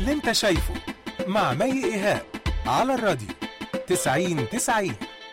اللي انت شايفه مع مي ايهاب على الراديو 90 90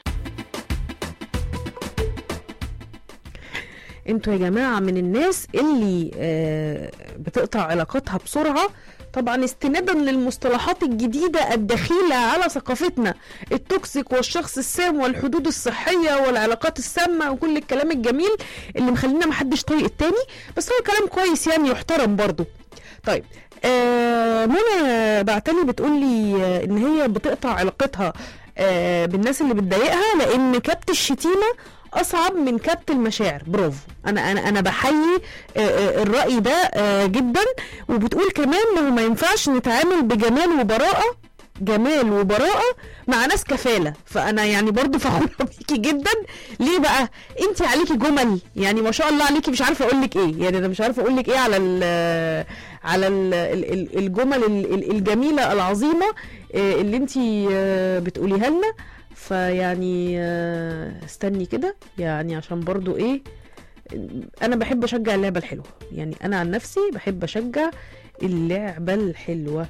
انتوا يا جماعة من الناس اللي آه، بتقطع علاقاتها بسرعة طبعا استنادا للمصطلحات الجديدة الدخيلة على ثقافتنا التوكسيك والشخص السام والحدود الصحية والعلاقات السامة وكل الكلام الجميل اللي مخلينا محدش طايق التاني بس هو كلام كويس يعني يحترم برضو طيب آه منى بعتلي بتقول لي آه، ان هي بتقطع علاقتها آه بالناس اللي بتضايقها لان كبت الشتيمه اصعب من كبت المشاعر برافو انا انا انا بحيي آه، آه، الراي ده آه، جدا وبتقول كمان انه ما ينفعش نتعامل بجمال وبراءه جمال وبراءة مع ناس كفالة فأنا يعني برضو فخورة بيكي جدا ليه بقى انت عليكي جمل يعني ما شاء الله عليكي مش عارفة اقول لك ايه يعني انا مش عارفة اقول لك ايه على ال على ال ال الجمل ال- ال- الجميلة العظيمة آه، اللي انت بتقوليها لنا فيعني آه، استني كده يعني عشان برضو ايه انا بحب اشجع اللعبة الحلوة يعني انا عن نفسي بحب اشجع اللعبة الحلوة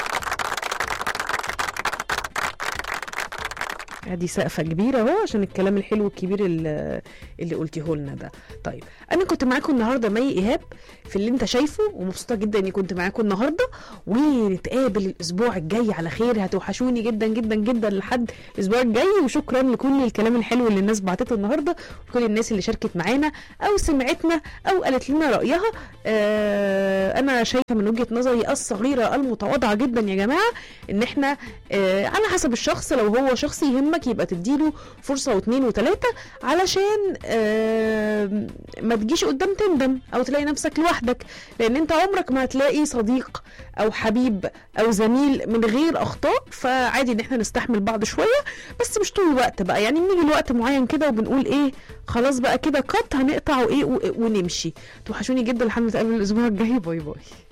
ادي سقفه كبيره اهو عشان الكلام الحلو الكبير اللي, اللي قلتيه لنا ده طيب انا كنت معاكم النهارده مي ايهاب في اللي انت شايفه ومبسوطه جدا اني كنت معاكم النهارده ونتقابل الاسبوع الجاي على خير هتوحشوني جدا جدا جدا لحد الاسبوع الجاي وشكرا لكل الكلام الحلو اللي الناس بعتته النهارده وكل الناس اللي شاركت معانا او سمعتنا او قالت لنا رايها آه انا شايفه من وجهه نظري الصغيره المتواضعه جدا يا جماعه ان احنا آه على حسب الشخص لو هو شخص يهمك يبقى تديله فرصه واثنين وثلاثه علشان آه ما تجيش قدام تندم او تلاقي نفسك لوحدك لان انت عمرك ما هتلاقي صديق او حبيب او زميل من غير اخطاء فعادي ان احنا نستحمل بعض شويه بس مش طول الوقت بقى يعني بنيجي لوقت معين كده وبنقول ايه خلاص بقى كده قط هنقطع وايه و- ونمشي توحشوني جدا لحد ما نتقابل الاسبوع الجاي باي باي